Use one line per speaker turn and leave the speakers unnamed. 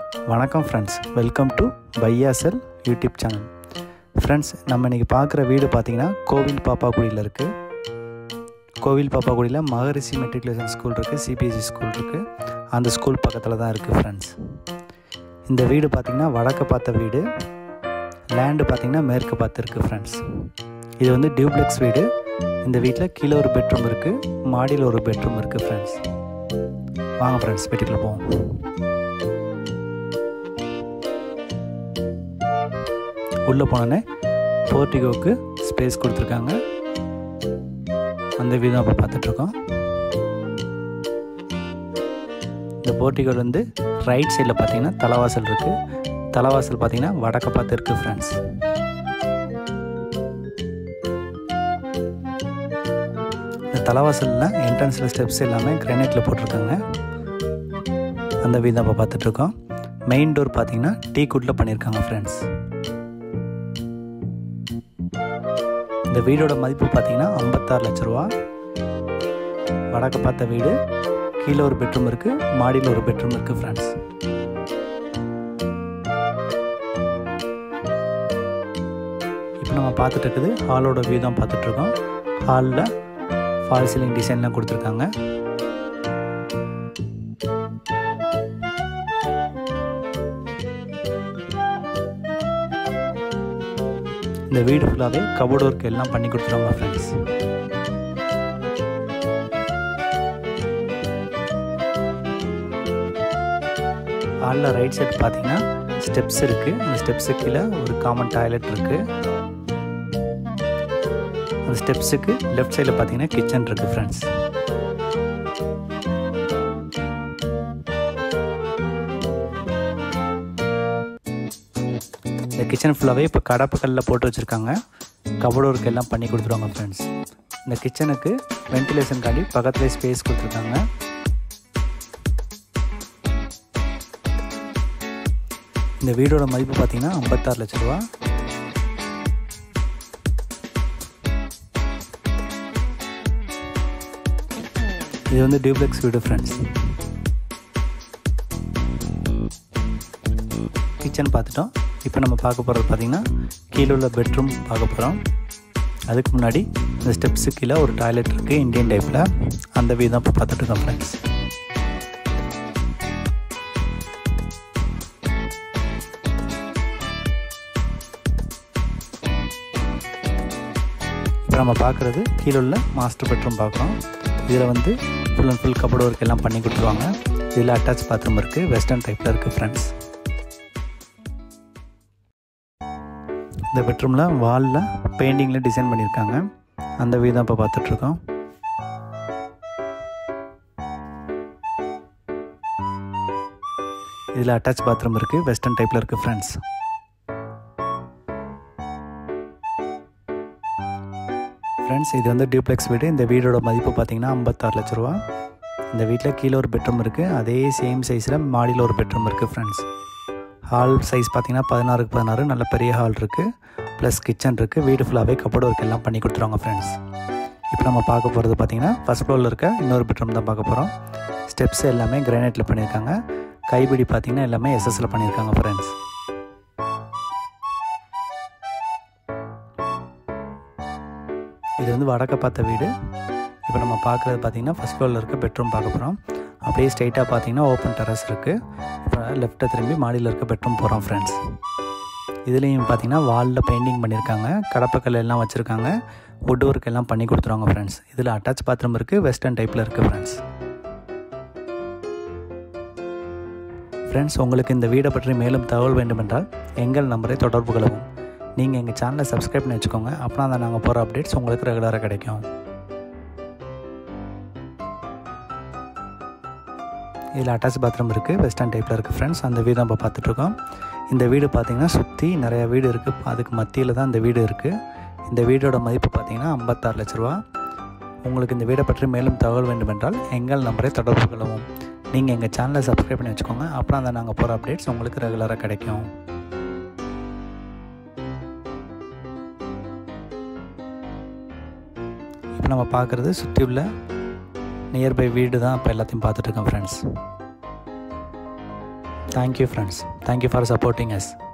வணக்கம் friends welcome to பையாசல் YouTube channel friends நம்ம இன்றைக்கி பார்க்குற வீடு பார்த்திங்கன்னா கோவில் பாப்பாக்குடியில் இருக்குது கோவில் பாப்பாக்குடியில் மகரிஷி மெட்ரிகுலேஷன் ஸ்கூல் இருக்குது சிபிஎஸ்சி ஸ்கூல் இருக்குது அந்த ஸ்கூல் பக்கத்தில் தான் இருக்குது ஃப்ரெண்ட்ஸ் இந்த வீடு பார்த்திங்கன்னா வடக்கு பார்த்த வீடு லேண்டு பார்த்திங்கன்னா மேற்கு பார்த்து இருக்குது ஃப்ரெண்ட்ஸ் இது வந்து டியூப்ளெக்ஸ் வீடு இந்த வீட்டில் கீழே ஒரு பெட்ரூம் இருக்குது மாடியில் ஒரு பெட்ரூம் இருக்குது ஃப்ரெண்ட்ஸ் வாங்க ஃப்ரெண்ட்ஸ் வீட்டுக்குள்ளே போவோம் உள்ளே போனோன்னே போர்ட்டிகோவுக்கு ஸ்பேஸ் கொடுத்துருக்காங்க அந்த வீதம் அப்போ பார்த்துட்ருக்கோம் இந்த போர்ட்டிகோல் வந்து ரைட் சைடில் பார்த்தீங்கன்னா தலைவாசல் இருக்குது தலைவாசல் பார்த்தீங்கன்னா வடக்க பார்த்து இருக்குது ஃப்ரெண்ட்ஸ் இந்த தலைவாசலில் என்ட்ரன்ஸில் ஸ்டெப்ஸ் எல்லாமே கிரானைட்டில் போட்டிருக்காங்க அந்த வீதம் அப்போ பார்த்துட்ருக்கோம் மெயின் டோர் பார்த்தீங்கன்னா டீ குட்டில் பண்ணியிருக்காங்க ஃப்ரெண்ட்ஸ் இந்த வீடோட மதிப்பு பார்த்தீங்கன்னா ஐம்பத்தாறு லட்ச ரூபா வடக்கு பார்த்த வீடு கீழே ஒரு பெட்ரூம் இருக்குது மாடியில் ஒரு பெட்ரூம் இருக்குது ஃப்ரெண்ட்ஸ் இப்போ நம்ம பார்த்துட்டு இருக்குது ஹாலோட வியூ தான் பார்த்துட்ருக்கோம் ஹாலில் ஃபால் சீலிங் டிசைன்லாம் கொடுத்துருக்காங்க இந்த வீடு ஃபுல்லாகவே கபோர்டு ஒர்க் எல்லாம் பண்ணி கொடுத்துருவாங்க ஃப்ரெண்ட்ஸ் ஹாலில் ரைட் சைடு பார்த்தீங்கன்னா ஸ்டெப்ஸ் இருக்குது அந்த ஸ்டெப்ஸு கீழே ஒரு காமன் டாய்லெட் இருக்குது அந்த ஸ்டெப்ஸுக்கு லெஃப்ட் சைடில் பார்த்தீங்கன்னா கிச்சன் இருக்குது ஃப்ரெண்ட்ஸ் இந்த கிச்சன் ஃபுல்லாகவே இப்போ கடப்பக்கல்லில் போட்டு வச்சுருக்காங்க கபோர்டு ஒர்க் எல்லாம் பண்ணி கொடுத்துருவாங்க ஃப்ரெண்ட்ஸ் இந்த கிச்சனுக்கு வென்டிலேஷனுக்காண்டி பக்கத்துலேயே ஸ்பேஸ் கொடுத்துருக்காங்க இந்த வீடோட மதிப்பு பார்த்தீங்கன்னா ஐம்பத்தாறு லட்ச ரூபா இது வந்து டியூப்ளெக்ஸ் வீடு ஃப்ரெண்ட்ஸ் கிச்சன் பார்த்துட்டோம் இப்போ நம்ம பார்க்க போகிறது பார்த்திங்கன்னா கீழே உள்ள பெட்ரூம் பார்க்க போகிறோம் அதுக்கு முன்னாடி இந்த ஸ்டெப்ஸு கீழே ஒரு டாய்லெட் இருக்குது இந்தியன் டைப்பில் அந்த வீடு தான் இப்போ பார்த்துட்ருக்கோம் ஃப்ரெண்ட்ஸ் இப்போ நம்ம பார்க்குறது கீழே உள்ள மாஸ்டர் பெட்ரூம் பார்க்குறோம் இதில் வந்து full and full cupboard work எல்லாம் பண்ணி கொடுத்துருவாங்க இதில் அட்டாச் பாத்ரூம் இருக்குது வெஸ்டர்ன் டைப்பில் இருக்குது ஃப்ரெண்ட்ஸ் இந்த பெட்ரூமில் வாலில் பெயிண்டிங்கில் டிசைன் பண்ணியிருக்காங்க அந்த வீதம் இப்போ பார்த்துட்ருக்கோம் இதில் அட்டாச் பாத்ரூம் இருக்குது வெஸ்டர்ன் டைப்பில் இருக்குது ஃப்ரெண்ட்ஸ் ஃப்ரெண்ட்ஸ் இது வந்து டியூப்ளெக்ஸ் வீடு இந்த வீடோட மதிப்பு பார்த்தீங்கன்னா ஐம்பத்தாறு லட்ச ரூபா இந்த வீட்டில் கீழே ஒரு பெட்ரூம் இருக்குது அதே சேம் சைஸில் மாடியில் ஒரு பெட்ரூம் இருக்குது ஃப்ரெண்ட்ஸ் ஹால் சைஸ் பார்த்தீங்கன்னா பதினாறுக்கு பதினாறு நல்ல பெரிய ஹால் இருக்குது ப்ளஸ் கிச்சன் இருக்குது வீடு ஃபுல்லாகவே கப்போர்டு ஒர்க் எல்லாம் பண்ணி கொடுத்துருவாங்க ஃப்ரெண்ட்ஸ் இப்போ நம்ம பார்க்க போகிறது பார்த்தீங்கன்னா ஃபஸ்ட் ஃப்ளோரில் இருக்க இன்னொரு பெட்ரூம் தான் பார்க்க போகிறோம் ஸ்டெப்ஸ் எல்லாமே கிரானைட்டில் பண்ணியிருக்காங்க கைப்பிடி பார்த்தீங்கன்னா எல்லாமே எஸ்எஸ்சில் பண்ணியிருக்காங்க ஃப்ரெண்ட்ஸ் இது வந்து வடக்க பார்த்த வீடு இப்போ நம்ம பார்க்குறது பார்த்திங்கன்னா ஃபஸ்ட் ஃப்ளோரில் இருக்க பெட்ரூம் பார்க்க போகிறோம் அப்படியே ஸ்ட்ரைட்டாக பார்த்தீங்கன்னா ஓப்பன் டெரஸ் இருக்குது இப்போ லெஃப்ட்டை திரும்பி மாடியில் இருக்க பெட்ரூம் போகிறோம் ஃப்ரெண்ட்ஸ் இதுலேயும் பார்த்தீங்கன்னா வாலில் பெயிண்டிங் பண்ணியிருக்காங்க கடப்பக்கல் எல்லாம் வச்சுருக்காங்க வுட் ஒர்க் எல்லாம் பண்ணி கொடுத்துருவாங்க ஃப்ரெண்ட்ஸ் இதில் அட்டாச் பாத்ரூம் இருக்குது வெஸ்டர்ன் டைப்பில் இருக்குது ஃப்ரெண்ட்ஸ் ஃப்ரெண்ட்ஸ் உங்களுக்கு இந்த வீடை பற்றி மேலும் தகவல் வேண்டுமென்றால் எங்கள் நம்பரை தொடர்பு கொள்ளவும் நீங்கள் எங்கள் சேனலை சப்ஸ்கிரைப் பண்ணி வச்சுக்கோங்க அப்படின்னா தான் நாங்கள் போகிற அப்டேட்ஸ் உங்களுக்கு ரெகுலராக கிடைக்கும் இதில் அட்டாச் பாத்ரூம் இருக்குது வெஸ்டர்ன் டைப்பில் இருக்குது ஃப்ரெண்ட்ஸ் அந்த வீடு நம்ம பார்த்துட்ருக்கோம் இந்த வீடு பார்த்திங்கன்னா சுற்றி நிறையா வீடு இருக்குது அதுக்கு மத்தியில் தான் இந்த வீடு இருக்குது இந்த வீடோட மதிப்பு பார்த்திங்கன்னா ஐம்பத்தாறு லட்ச ரூபா உங்களுக்கு இந்த வீடை பற்றி மேலும் தகவல் வேண்டுமென்றால் எங்கள் நம்பரை தொடர்பு கொள்ளவும் நீங்கள் எங்கள் சேனலை சப்ஸ்கிரைப் பண்ணி வச்சுக்கோங்க அப்புறம் அந்த நாங்கள் போகிற அப்டேட்ஸ் உங்களுக்கு ரெகுலராக கிடைக்கும் இப்போ நம்ம பார்க்குறது சுற்றி உள்ள நியர்பை வீடு தான் இப்போ எல்லாத்தையும் பார்த்துட்ருக்கோம் friends thank you friends thank you for supporting as